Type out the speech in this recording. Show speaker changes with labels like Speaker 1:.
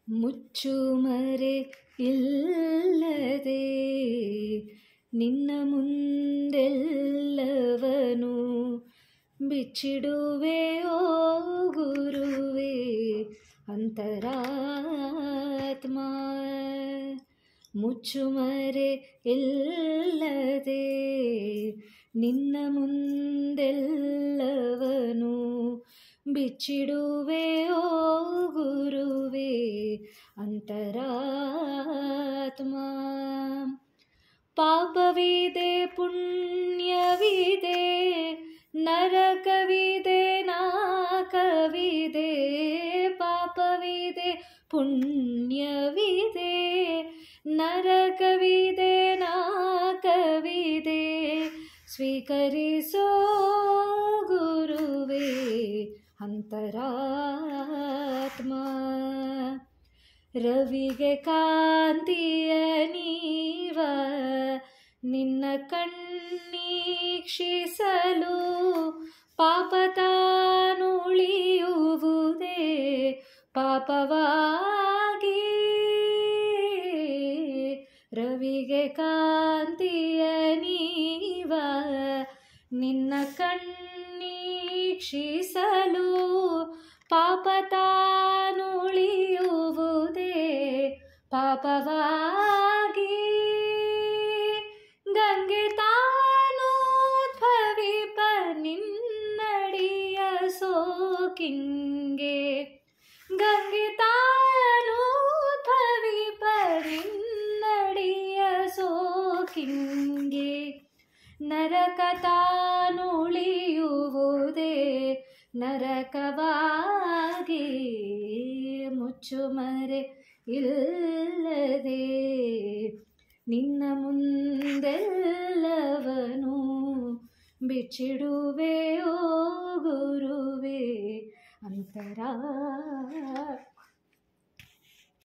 Speaker 1: ಮುಚ್ಚುಮರೆ ಇಲ್ಲದೆ ನಿನ್ನ ಮುಂದೆಲ್ಲವನು ಬಿಚ್ಚಿಡುವೆ ಓ ಗುರುವೇ ಅಂತರಾತ್ಮ ಮುಚ್ಚುಮರೆ ಇಲ್ಲದೆ ನಿನ್ನ ಮುಂದೆಲ್ಲವನು ಬಿಚ್ಚಿಡುವೆ ಓ ಗುರುವೇ ಅಂತರಾತ್ಮ ಪಾಪವಿದೆ ಪುಣ್ಯವಿದೆ ನರಕವಿದೆ ನಾಕವಿದೆ ಪಾಪವಿದೆ ಪುಣ್ಯವಿದೆ ನರಕವಿದೆ ನಾಕವಿದೆ ಸ್ವೀಕರಿಸೋ ಗುರುವೇ ಅಂತರಾತ್ಮ ರವಿಗೆ ಕಾಂತಿಯ ನೀವ ನಿನ್ನ ಕಣ್ಣೀಕ್ಷಿಸಲು ಪಾಪ ತಾನುಳಿಯುವುದೇ ಪಾಪವಾಗಿ ರವಿಗೆ ಕಾಂತಿಯ ನೀವ ನಿನ್ನ ಕಣ್ಣೀಕ್ಷಿಸಲು ಪಾಪ ತಾನುಳಿಯುವುದೇ ಪಾಪವಾಗಿ ಗಂಗೆ ತಾನೋದ್ಭವಿಪ ನಿನ್ನಡಿಯ ಸೋಕಿಂಗೆ ಗಂಗೆ ತಾನೋದ್ಭವಿಪ ನಿನ್ನಡಿಯ ಸೋಕಿಂಗೆ ನರಕ ತಾನುಳಿಯುವುದೇ ನರಕವಾಗಿ ಮುಚ್ಚುಮರೆ ಇಲ್ಲದೆ ನಿನ್ನ ಮುಂದೆಲ್ಲವನು ಬಿಚ್ಚಿಡುವೆ ಓ ಗುರುವೇ ಅಂತರಾತ್ಮ